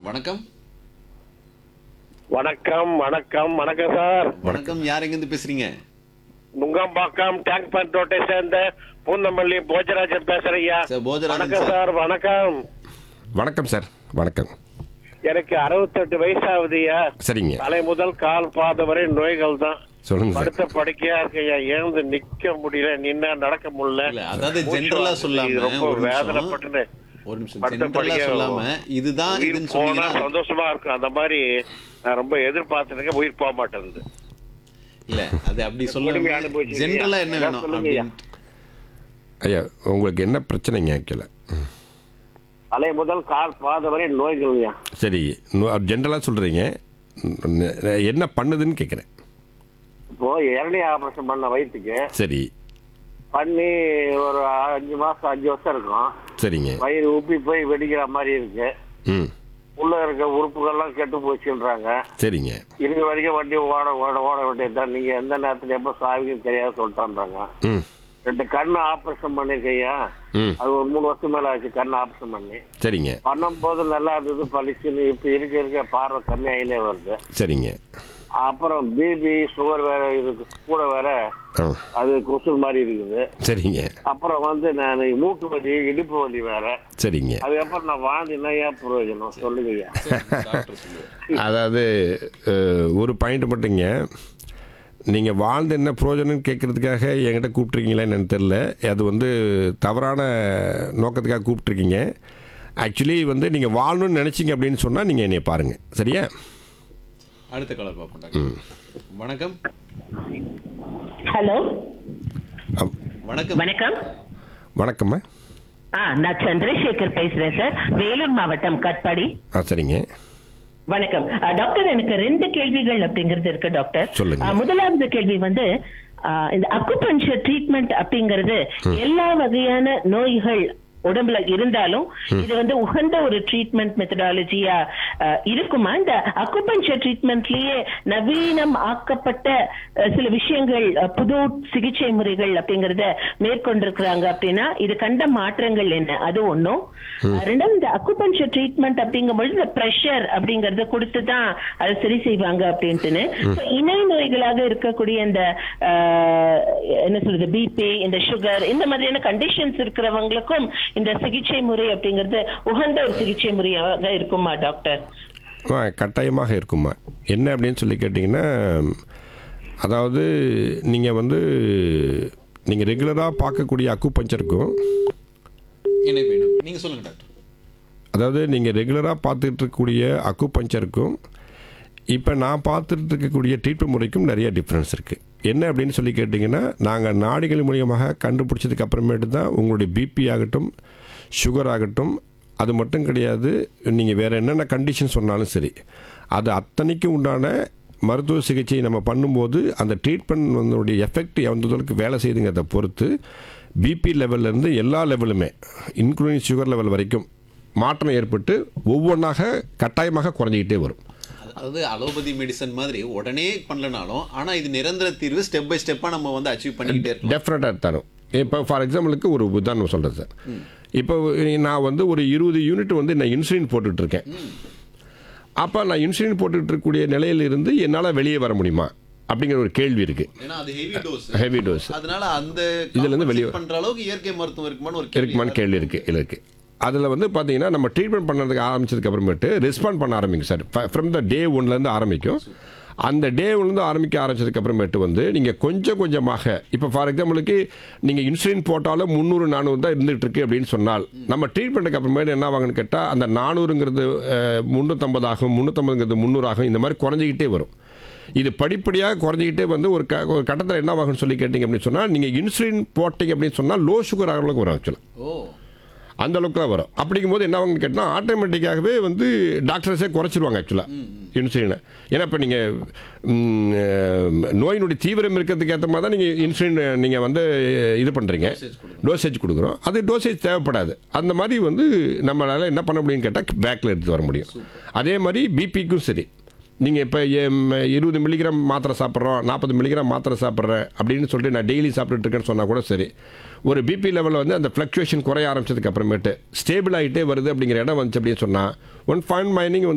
வணக்கம் வணக்கம் வணக்கம் வணக்கம் சார் வணக்கம் யார் எங்கிருந்து பேசுறீங்க நுங்கம்பாக்கம் டேங்க் பண்ட் ரோட்டை சேர்ந்த பூந்தமல்லி போஜராஜன் பேசுறேன் ஐயா சார், போஜராஜன் வணக்கம் சார். சார் வணக்கம் வணக்கம் சார் வணக்கம் எனக்கு அறுபத்தெட்டு வயசு ஆகுதுயா சரிங்க தலை முதல் கால் பாதம் வரை நோய்கள் தான் சொல்லுங்க சார் படுத்த படுக்கையா இருக்கையா எழுந்து நிக்க முடியல நின்னா நடக்க இல்ல முடியல அதாவது மூச்சு ஜென்ரலா வாங்குது, சொல்லாம ரொம்ப ஒரு நிமிஷம் வேதனைப்பட்டு ஒரு நிமிஷம் படுத்த ஜென்ரலா படுக்கையா சொல்லாம இதுதான் உயிர் இதுன்னு போனா சொன்னீங்கன்னா சந்தோஷமா இருக்கும் அந்த மாதிரி நான் ரொம்ப எதிர்பார்த்துருக்கேன் உயிர் போக மாட்டேங்குது இல்ல அது அப்படி கொடுமையை சொல்ல அனுபவிச்சிருக்கீங்க. ஜென்ரலா என்ன அதான் வேணும் சொல்லுங்க ஐயா. அப்படின்னு ஐயா உங்களுக்கு என்ன பிரச்சனைங்க ஆக்கல தலை முதல் கால் பாதம் வரை நோய்கள் ஐயா சரி ஜென்ரலாக சொல்கிறீங்க என்ன பண்ணுதுன்னு கேட்குறேன் இப்போ இரணி ஆபரேஷன் பண்ண வயிற்றுக்கு சரி பண்ணி ஒரு அஞ்சு மாசம் அஞ்சு வருஷம் இருக்கும் சரிங்க வயிறு உப்பி போய் வெடிக்கிற மாதிரி இருக்கு ம் உள்ள இருக்க உறுப்புகள்லாம் கெட்டு போச்சுன்றாங்க சரிங்க இருக்க வரைக்கும் வண்டி ஓட ஓட ஓட வேண்டியதுதான் நீங்க எந்த நேரத்துல எப்ப சாவிக்கும் தெரியாது சொல்லிட்டான்றாங்க ம் ரெண்டு கண்ணு ஆபரேஷன் பண்ணிருக்கையா ம் அது ஒரு மூணு வருஷம் மேல ஆச்சு கண்ணு ஆபரேஷன் பண்ணி சரிங்க பண்ணும் போது நல்லா இருந்தது பளிச்சுன்னு இப்ப இருக்க இருக்க பார்வை கம்மியாயிலே வருது சரிங்க அப்புறம் பிபி சுகர் வேற இருக்கு கூட வேற ஆ அது கொசு மாதிரி இருக்குது சரிங்க அப்புறம் வந்து நான் மூட்டு வலி இடுப்பு வலி வேற சரிங்க அதுக்கப்புறம் நான் வாழ்ந்து என்ன ஏன் பிரயோஜனம் சொல்லுங்க ஐயா டாக்டர் சொல்லுவார் அதாவது அஹ், ஒரு பாயிண்ட் மட்டுங்க நீங்கள் வாழ்ந்து என்ன பிரயோஜனம்னு கேட்குறதுக்காக என்கிட்ட கூப்பிட்ருக்கீங்களா என்னன்னு தெரில அது வந்து தவறான நோக்கத்துக்காக கூப்பிட்ருக்கீங்க ஆக்சுவலி வந்து நீங்கள் வாழணும்னு நினச்சிங்க அப்படின்னு சொன்னால் நீங்கள் என்னை பாருங்கள் சரியா அடுத்த கலர் பார்ப்போம் டாக்டர் வணக்கம் ஹலோ அம், வணக்கம் வணக்கம் வணக்கம்மா ஆ நான் சந்திரசேகர் பேசுறேன் சார் வேலூர் மாவட்டம் கட்பாடி ஆ சரிங்க வணக்கம் ஆ, டாக்டர் எனக்கு ரெண்டு கேள்விகள் அப்படிங்கிறது இருக்கு டாக்டர் சொல்லுங்க. ஆ, முதலாவது கேள்வி வந்து ஆ, இந்த அக்குபஞ்சர் ட்ரீட்மெண்ட் அப்படிங்கிறது எல்லா வகையான நோய்கள் உடம்புல இருந்தாலும் இது வந்து உகந்த ஒரு ட்ரீட்மெண்ட் மெத்தடாலஜியா இருக்குமா இந்த அக்குபஞ்சர் ட்ரீட்மெண்ட்லயே நவீனம் ஆக்கப்பட்ட அஹ், சில விஷயங்கள் அஹ், புது சிகிச்சை முறைகள் அப்படிங்கறத மேற்கொண்டிருக்கிறாங்க அப்படின்னா இது கண்ட மாற்றங்கள் என்ன அது ஒண்ணும் அஹ், ரெண்டாவது இந்த அக்குபஞ்சர் ட்ரீட்மெண்ட் அப்படிங்கும்பொழுது இந்த ப்ரெஷர் அப்படிங்கறத கொடுத்து தான் அதை சரி செய்வாங்க அப்படின்ட்டுன்னு So, இணை நோய்களாக இருக்கக்கூடிய இந்த அஹ், என்ன சொல்றது பிபி இந்த சுகர் இந்த மாதிரியான கண்டிஷன்ஸ் இருக்கிறவங்களுக்கும் இந்த சிகிச்சை முறை அப்படிங்கிறது உகந்த ஒரு சிகிச்சை முறையாக இருக்குமா டாக்டர் ஆ கட்டாயமாக இருக்குமா என்ன அப்படின்னு சொல்லி கேட்டிங்கன்னா அதாவது நீங்கள் வந்து நீங்கள் ரெகுலராக பார்க்கக்கூடிய அக்கு பஞ்சருக்கும் என்ன வேணும் நீங்க சொல்லுங்க டாக்டர் அதாவது நீங்கள் ரெகுலராக பார்த்துட்டு இருக்கக்கூடிய அக்கு பஞ்சருக்கும் இப்போ நான் பார்த்துட்டு இருக்கக்கூடிய ட்ரீட்மெண்ட் முறைக்கும் நிறைய டிஃப்ரென்ஸ் இருக்குது என்ன அப்படின்னு சொல்லி கேட்டிங்கன்னா நாங்கள் நாடிகள் மூலியமாக கண்டுபிடிச்சதுக்கு அப்புறமேட்டு தான் உங்களுடைய பிபி ஆகட்டும் சுகர் ஆகட்டும் அது மட்டும் கிடையாது நீங்கள் வேறு என்னென்ன கண்டிஷன் சொன்னாலும் சரி அது அத்தனைக்கும் உண்டான மருத்துவ சிகிச்சை நம்ம பண்ணும்போது அந்த ட்ரீட்மெண்ட் வந்து எஃபெக்ட் எந்த அளவுக்கு வேலை செய்யுதுங்கிறத பொறுத்து பிபி லெவல்லேருந்து எல்லா லெவலுமே இன்க்ளூடிங் சுகர் லெவல் வரைக்கும் மாற்றம் ஏற்பட்டு ஒவ்வொன்றாக கட்டாயமாக குறைஞ்சிக்கிட்டே வரும் அதாவது அலோபதி மெடிசன் மாதிரி உடனே பண்ணலனாலும் ஆனா இது நிரந்தர தீர்வு ஸ்டெப் பை ஸ்டெப்பா நம்ம வந்து அச்சீவ் பண்ணிக்கிட்டே இருக்கோம் டெஃபினட்டாக தரும் இப்போ ஃபார் எக்ஸாம்பிளுக்கு ஒரு உதாரணம் சொல்கிறேன் சார் இப்போ நான் வந்து ஒரு இருபது யூனிட் வந்து நான் இன்சுலின் போட்டுட்டு இருக்கேன் அப்போ நான் இன்சுலின் போட்டுட்டு இருக்கக்கூடிய நிலையில இருந்து என்னால் வெளியே வர முடியுமா அப்படிங்கிற ஒரு கேள்வி இருக்குது ஏன்னா அது ஹெவி டோஸ் ஹெவி டோஸ் அதனால அந்த இதுல இருந்து வெளிய- compensate பண்ற அளவுக்கு இயற்கை மருத்துவம் இருக்குமான்னு ஒரு கேள்வி இருக்குமான்னு கேள்வி இருக்குது இருக்குது அதில் வந்து பார்த்தீங்கன்னா நம்ம ட்ரீட்மெண்ட் பண்ணுறதுக்கு ஆரம்பிச்சதுக்கு அப்புறமேட்டு ரெஸ்பாண்ட் பண்ண ஆரம்பிக்கும் சார் ஃப்ரம் த டே ஒன்லேருந்து ஆரம்பிக்கும் அந்த டே ஒன்லேருந்து ஆரம்பிக்க ஆரம்பிச்சதுக்கு அப்புறமேட்டு வந்து நீங்கள் கொஞ்சம் கொஞ்சமாக இப்போ ஃபார் எக்ஸாம்பிளுக்கு நீங்கள் இன்சுலின் போட்டாலும் முந்நூறு நானூறு தான் இருந்துகிட்டு இருக்கு அப்படின்னு சொன்னால் நம்ம ட்ரீட்மெண்ட்டுக்கு அப்புறமேட்டு என்ன ஆகும்னு கேட்டால் அந்த நானூறுங்கிறது முந்நூற்றம்பது ஆகும் முந்நூற்றம்பதுங்கிறது முந்நூறு ஆகும் இந்த மாதிரி குறைஞ்சிக்கிட்டே வரும் இது படிப்படியாக குறைஞ்சிக்கிட்டே வந்து ஒரு க ஒரு கட்டத்தில் என்ன ஆகும்னு சொல்லி கேட்டிங்க அப்படின்னு சொன்னால் நீங்கள் இன்சுலின் போட்டிங்க அப்படின்னு சொன்னால் லோ சுகர் ஆகிற அளவுக்கு வரும் ஆக்சுவலாக ஓ அந்த அளவுக்கு தான் வரும் அப்படிங்கும்போது என்ன ஆகும்னு கேட்டால் ஆட்டோமேட்டிக்காகவே வந்து டாக்டர்ஸே குறைச்சிருவாங்க ஆக்சுவலாக இன்சுலினை ஏன்னா இப்போ நீங்கள் நோயினுடைய தீவிரம் இருக்கிறதுக்கு ஏற்ற மாதிரி தான் நீங்கள் இன்சுலின் நீங்கள் வந்து இது பண்ணுறீங்க டோசேஜ் கொடுக்குறோம் அது டோசேஜ் தேவைப்படாது அந்த மாதிரி வந்து நம்மளால் என்ன பண்ண முடியும்னு கேட்டால் பேக்கில் எடுத்து வர முடியும் அதே மாதிரி பிபிக்கும் சரி நீங்கள் இப்போ இருபது மில்லிகிராம் மாத்திரை சாப்பிட்றோம் நாற்பது மில்லிகிராம் மாத்திரை சாப்பிட்றேன் அப்படின்னு சொல்லிட்டு நான் டெய்லி சாப்பிட்டுட்டு இருக்கேன்னு சொன்னால் கூட சரி ஒரு பிபி லெவலில் வந்து அந்த ஃப்ளக்சுவேஷன் குறைய ஆரம்பிச்சதுக்கு அப்புறமேட்டு ஸ்டேபிள் ஆகிட்டே வருது அப்படிங்கிற இடம் வந்துச்சு அப்படின்னு சொன்னால் ஒன் ஃபைன் மைனிங் வந்து